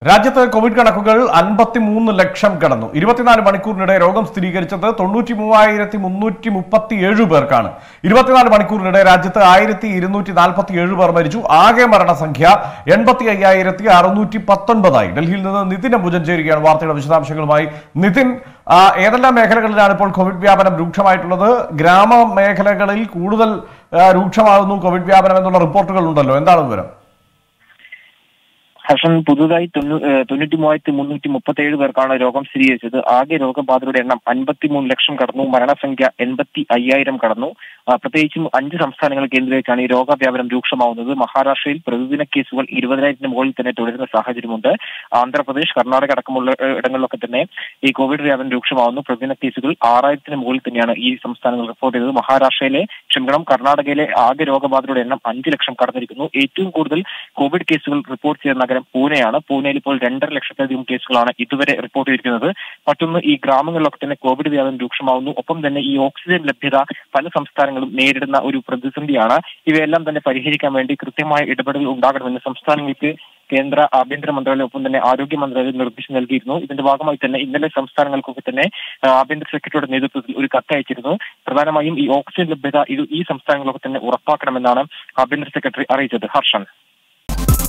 രാജ്യത്ത് കോവിഡ് കണക്കുകൾ അൻപത്തിമൂന്ന് ലക്ഷം കടന്നു ഇരുപത്തിനാല് മണിക്കൂറിനിടെ രോഗം സ്ഥിരീകരിച്ചത് തൊണ്ണൂറ്റി മൂവായിരത്തി മുന്നൂറ്റി മുപ്പത്തി ഏഴ് പേർക്കാണ് ഇരുപത്തിനാല് മണിക്കൂറിനിടെ രാജ്യത്ത് ആയിരത്തി ഇരുന്നൂറ്റി നാൽപ്പത്തി ഏഴ് പേർ മരിച്ചു ആകെ മരണസംഖ്യ എൺപത്തി അയ്യായിരത്തി അറുന്നൂറ്റി പത്തൊൻപതായി ഡൽഹിയിൽ നിന്ന് നിതിൻ അംബുജൻ ചേരുകയാണ് വാർത്തയുടെ വിശദാംശങ്ങളുമായി നിതിൻ ആ, ഏതെല്ലാം മേഖലകളിലാണ് ഇപ്പോൾ കോവിഡ് വ്യാപനം രൂക്ഷമായിട്ടുള്ളത് ഗ്രാമമേഖലകളിൽ കൂടുതൽ ആ, രൂക്ഷമാകുന്നു കോവിഡ് വ്യാപനം എന്നുള്ള റിപ്പോർട്ടുകൾ ഉണ്ടല്ലോ എന്താണ് വിവരം ഹർഷൻ പുതുതായി തൊണ്ണൂ- ഏഹ് തൊണ്ണൂറ്റി മൂവായിരത്തി മുന്നൂറ്റി മുപ്പത്തി ഏഴ് പേർക്കാണ് രോഗം സ്ഥിരീകരിച്ചത് ആകെ രോഗബാധിതരുടെ എണ്ണം അൻപത്തിമൂന്ന് ലക്ഷം കടന്നു മരണസംഖ്യ എൺപത്തി അയ്യായിരം കടന്നു ആ, പ്രത്യേകിച്ചും അഞ്ച് സംസ്ഥാനങ്ങൾ കേന്ദ്രീകരിച്ചാണ് ഈ രോഗവ്യാപനം രൂക്ഷമാവുന്നത് മഹാരാഷ്ട്രയിൽ പ്രതിദിന കേസുകൾ ഇരുപതിനായിരത്തിന് മുകളിൽ തന്നെ തുടരുന്ന സാഹചര്യമുണ്ട് ആന്ധ്രാപ്രദേശ് കർണാടക അടക്കമുള്ള ഏഹ്, ഇടങ്ങളിലൊക്കെ തന്നെ ഈ കോവിഡ് വ്യാപനം രൂക്ഷമാവുന്നു പ്രതിദിന കേസുകൾ ആറായിരത്തിന് മുകളിൽ തന്നെയാണ് ഈ സംസ്ഥാനങ്ങൾ റിപ്പോർട്ട് ചെയ്തത് മഹാരാഷ്ട്രയിലെ ക്ഷമിക്കണം കർണാടകയിലെ ആകെ രോഗബാധിതരുടെ എണ്ണം അഞ്ച് ലക്ഷം കടന്നിരിക്കുന്നു ഏറ്റവും കൂടുതൽ കോവിഡ് കേസുകൾ റിപ്പോർട്ട് ചെയ്ത നഗരം പൂനെയാണ് പൂനെയിൽ ഇപ്പോൾ രണ്ടര ലക്ഷത്തിലധികം കേസുകളാണ് ഇതുവരെ റിപ്പോർട്ട് ചെയ്തിരിക്കുന്നത് മറ്റൊന്ന് ഈ ഗ്രാമങ്ങളിലൊക്കെ തന്നെ കോവിഡ് വ്യാപനം രൂക്ഷമാവുന്നു ഒപ്പം തന്നെ ഈ ഓക്സിജൻ ലഭ്യത പല സംസ്ഥാനങ്ങളും നേരിടുന്ന ഒരു പ്രതിസന്ധിയാണ് ഇവയെല്ലാം തന്നെ പരിഹരിക്കാൻ വേണ്ടി കൃത്യമായ ഇടപെടൽ ഉണ്ടാകണമെന്ന് സംസ്ഥാനങ്ങൾക്ക് കേന്ദ്ര ആഭ്യന്തര മന്ത്രാലയം ഒപ്പം തന്നെ ആരോഗ്യ മന്ത്രാലയം നിർദ്ദേശം നൽകിയിരുന്നു ഇതിന്റെ ഭാഗമായി തന്നെ ഇന്നലെ സംസ്ഥാനങ്ങൾക്കൊക്കെ തന്നെ ആ, ആഭ്യന്തര സെക്രട്ടറിയുടെ നേതൃത്വത്തിൽ ഒരു കത്ത് അയച്ചിരുന്നു പ്രധാനമായും ഈ ഓക്സിജൻ ലഭ്യത ഇത് ഈ സംസ്ഥാനങ്ങളൊക്കെ തന്നെ ഉറപ്പാക്കണമെന്നാണ് ആഭ്യന്തര സെക്രട്ടറി അറിയിച്ചത് ഹർഷൻ